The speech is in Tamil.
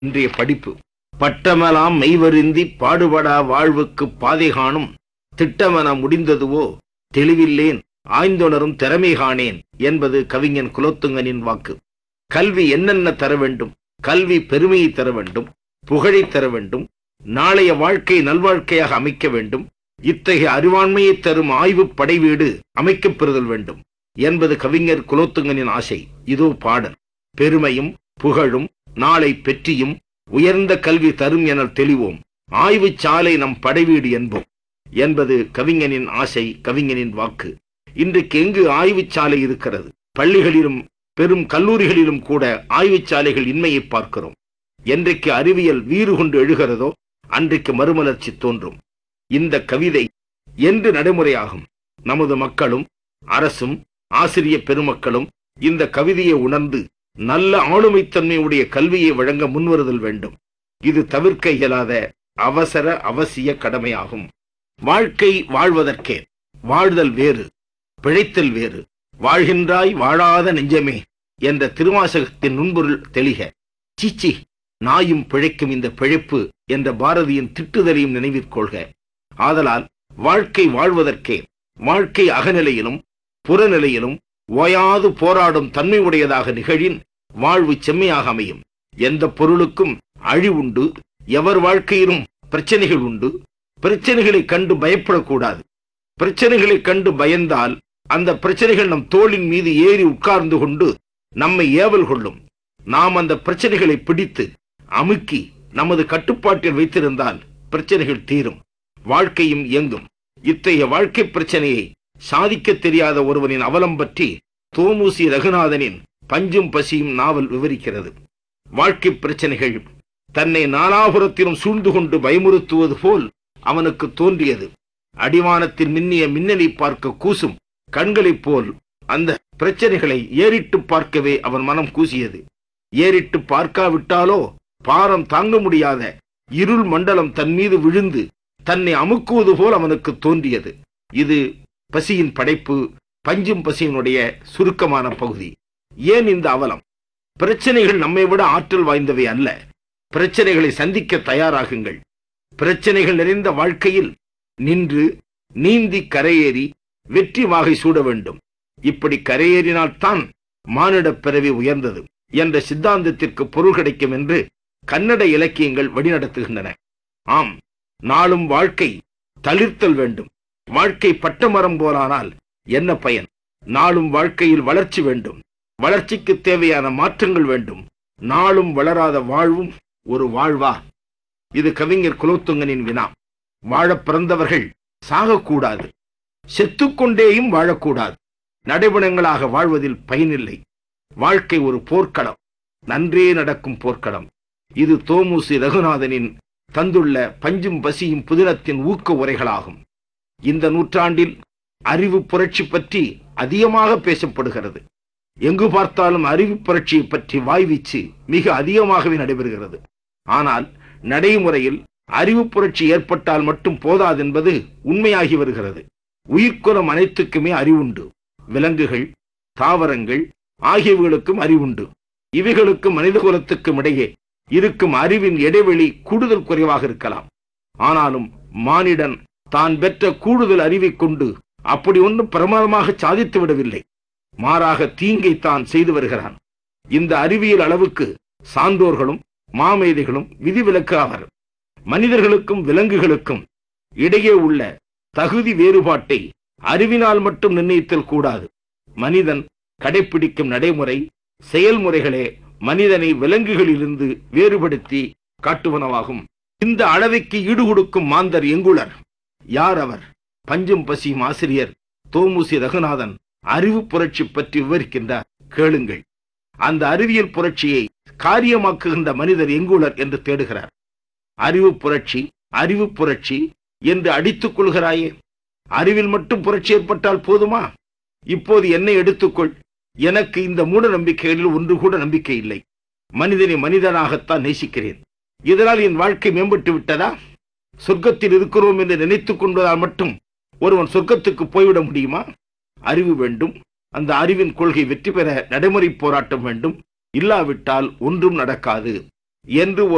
இன்றைய படிப்பு பட்டமெலாம் மெய்வருந்தி பாடுபடா வாழ்வுக்கு பாதை காணும் திட்டமென முடிந்ததுவோ தெளிவில்லேன் ஆய்ந்துணரும் திறமை காணேன் என்பது கவிஞன் குலோத்துங்கனின் வாக்கு கல்வி என்னென்ன தர வேண்டும் கல்வி பெருமையை தர வேண்டும் புகழை தர வேண்டும் நாளைய வாழ்க்கை நல்வாழ்க்கையாக அமைக்க வேண்டும் இத்தகைய அறிவாண்மையை தரும் ஆய்வு படைவீடு அமைக்கப் பெறுதல் வேண்டும் என்பது கவிஞர் குலோத்துங்கனின் ஆசை இதோ பாடல் பெருமையும் புகழும் நாளை பெற்றியும் உயர்ந்த கல்வி தரும் என தெளிவோம் ஆய்வுச் சாலை நம் படைவீடு என்போம் என்பது கவிஞனின் ஆசை கவிஞனின் வாக்கு இன்றைக்கு எங்கு ஆய்வுச் சாலை இருக்கிறது பள்ளிகளிலும் பெரும் கல்லூரிகளிலும் கூட ஆய்வுச் சாலைகள் இன்மையை பார்க்கிறோம் என்றைக்கு அறிவியல் வீறு கொண்டு எழுகிறதோ அன்றைக்கு மறுமலர்ச்சி தோன்றும் இந்த கவிதை என்று நடைமுறையாகும் நமது மக்களும் அரசும் ஆசிரிய பெருமக்களும் இந்த கவிதையை உணர்ந்து நல்ல ஆளுமைத்தன்மையுடைய கல்வியை வழங்க முன்வருதல் வேண்டும் இது தவிர்க்க இயலாத அவசர அவசிய கடமையாகும் வாழ்க்கை வாழ்வதற்கே வாழ்தல் வேறு பிழைத்தல் வேறு வாழ்கின்றாய் வாழாத நெஞ்சமே என்ற திருவாசகத்தின் நுண்பொருள் தெளிக சீச்சி நாயும் பிழைக்கும் இந்த பிழைப்பு என்ற பாரதியின் திட்டுதலையும் நினைவிற்கொள்க ஆதலால் வாழ்க்கை வாழ்வதற்கே வாழ்க்கை அகநிலையிலும் புறநிலையிலும் ஓயாது போராடும் தன்மை உடையதாக நிகழின் வாழ்வு செம்மையாக அமையும் எந்த பொருளுக்கும் அழிவுண்டு எவர் வாழ்க்கையிலும் பிரச்சனைகள் உண்டு பிரச்சனைகளை கண்டு பயப்படக்கூடாது பிரச்சனைகளை கண்டு பயந்தால் அந்த பிரச்சனைகள் நம் தோளின் மீது ஏறி உட்கார்ந்து கொண்டு நம்மை ஏவல் கொள்ளும் நாம் அந்த பிரச்சனைகளை பிடித்து அமுக்கி நமது கட்டுப்பாட்டில் வைத்திருந்தால் பிரச்சனைகள் தீரும் வாழ்க்கையும் இயங்கும் இத்தகைய வாழ்க்கை பிரச்சனையை சாதிக்க தெரியாத ஒருவனின் அவலம் பற்றி தோமுசி ரகுநாதனின் பஞ்சும் பசியும் நாவல் விவரிக்கிறது வாழ்க்கை பிரச்சனைகள் தன்னை நாலாபுரத்திலும் சூழ்ந்து கொண்டு பயமுறுத்துவது போல் அவனுக்கு தோன்றியது அடிவானத்தில் மின்னிய மின்னலை பார்க்க கூசும் கண்களைப் போல் அந்த பிரச்சனைகளை ஏறிட்டு பார்க்கவே அவன் மனம் கூசியது ஏறிட்டு பார்க்காவிட்டாலோ பாரம் தாங்க முடியாத இருள் மண்டலம் தன் மீது விழுந்து தன்னை அமுக்குவது போல் அவனுக்கு தோன்றியது இது பசியின் படைப்பு பஞ்சும் பசியினுடைய சுருக்கமான பகுதி ஏன் இந்த அவலம் பிரச்சனைகள் நம்மை விட ஆற்றல் வாய்ந்தவை அல்ல பிரச்சனைகளை சந்திக்க தயாராகுங்கள் பிரச்சனைகள் நிறைந்த வாழ்க்கையில் நின்று நீந்தி கரையேறி வெற்றி வாகை சூட வேண்டும் இப்படி கரையேறினால்தான் மானிடப் பிறவி உயர்ந்தது என்ற சித்தாந்தத்திற்கு பொருள் கிடைக்கும் என்று கன்னட இலக்கியங்கள் வழிநடத்துகின்றன ஆம் நாளும் வாழ்க்கை தளிர்த்தல் வேண்டும் வாழ்க்கை பட்டமரம் போலானால் என்ன பயன் நாளும் வாழ்க்கையில் வளர்ச்சி வேண்டும் வளர்ச்சிக்கு தேவையான மாற்றங்கள் வேண்டும் நாளும் வளராத வாழ்வும் ஒரு வாழ்வா இது கவிஞர் குலோத்துங்கனின் வினா வாழப் பிறந்தவர்கள் சாகக்கூடாது செத்துக்கொண்டேயும் வாழக்கூடாது நடைபெணங்களாக வாழ்வதில் பயனில்லை வாழ்க்கை ஒரு போர்க்களம் நன்றே நடக்கும் போர்க்களம் இது தோமுசி ரகுநாதனின் தந்துள்ள பஞ்சும் பசியும் புதினத்தின் ஊக்க உரைகளாகும் இந்த நூற்றாண்டில் அறிவு புரட்சி பற்றி அதிகமாக பேசப்படுகிறது எங்கு பார்த்தாலும் அறிவு புரட்சியை பற்றி வாய்வீச்சு மிக அதிகமாகவே நடைபெறுகிறது ஆனால் நடைமுறையில் அறிவு புரட்சி ஏற்பட்டால் மட்டும் போதாதென்பது உண்மையாகி வருகிறது உயிர்க்குலம் அனைத்துக்குமே அறிவுண்டு விலங்குகள் தாவரங்கள் ஆகியவைகளுக்கும் அறிவுண்டு இவைகளுக்கு மனித குலத்துக்கும் இடையே இருக்கும் அறிவின் இடைவெளி கூடுதல் குறைவாக இருக்கலாம் ஆனாலும் மானிடன் தான் பெற்ற கூடுதல் அறிவைக் கொண்டு அப்படி ஒன்றும் பிரமாதமாக சாதித்து விடவில்லை மாறாக தீங்கை தான் செய்து வருகிறான் இந்த அறிவியல் அளவுக்கு சான்றோர்களும் மாமேதைகளும் விதிவிலக்கு ஆவர் மனிதர்களுக்கும் விலங்குகளுக்கும் இடையே உள்ள தகுதி வேறுபாட்டை அறிவினால் மட்டும் நிர்ணயித்தல் கூடாது மனிதன் கடைபிடிக்கும் நடைமுறை செயல்முறைகளே மனிதனை விலங்குகளிலிருந்து வேறுபடுத்தி காட்டுவனவாகும் இந்த அளவைக்கு ஈடு கொடுக்கும் மாந்தர் எங்குளர் யார் அவர் பஞ்சும் பசியும் ஆசிரியர் தோமுசி ரகுநாதன் அறிவு புரட்சி பற்றி விவரிக்கின்றார் கேளுங்கள் அந்த அறிவியல் புரட்சியை காரியமாக்குகின்ற மனிதர் எங்குளர் என்று தேடுகிறார் அறிவு புரட்சி அறிவு புரட்சி என்று அடித்துக் கொள்கிறாயே அறிவில் மட்டும் புரட்சி ஏற்பட்டால் போதுமா இப்போது என்னை எடுத்துக்கொள் எனக்கு இந்த மூட நம்பிக்கைகளில் ஒன்று கூட நம்பிக்கை இல்லை மனிதனை மனிதனாகத்தான் நேசிக்கிறேன் இதனால் என் வாழ்க்கை மேம்பட்டு விட்டதா சொர்க்கத்தில் இருக்கிறோம் என்று நினைத்துக் கொண்டதால் மட்டும் ஒருவன் சொர்க்கத்துக்கு போய்விட முடியுமா அறிவு வேண்டும் அந்த அறிவின் கொள்கை வெற்றி பெற நடைமுறை போராட்டம் வேண்டும் இல்லாவிட்டால் ஒன்றும் நடக்காது என்று ஒரு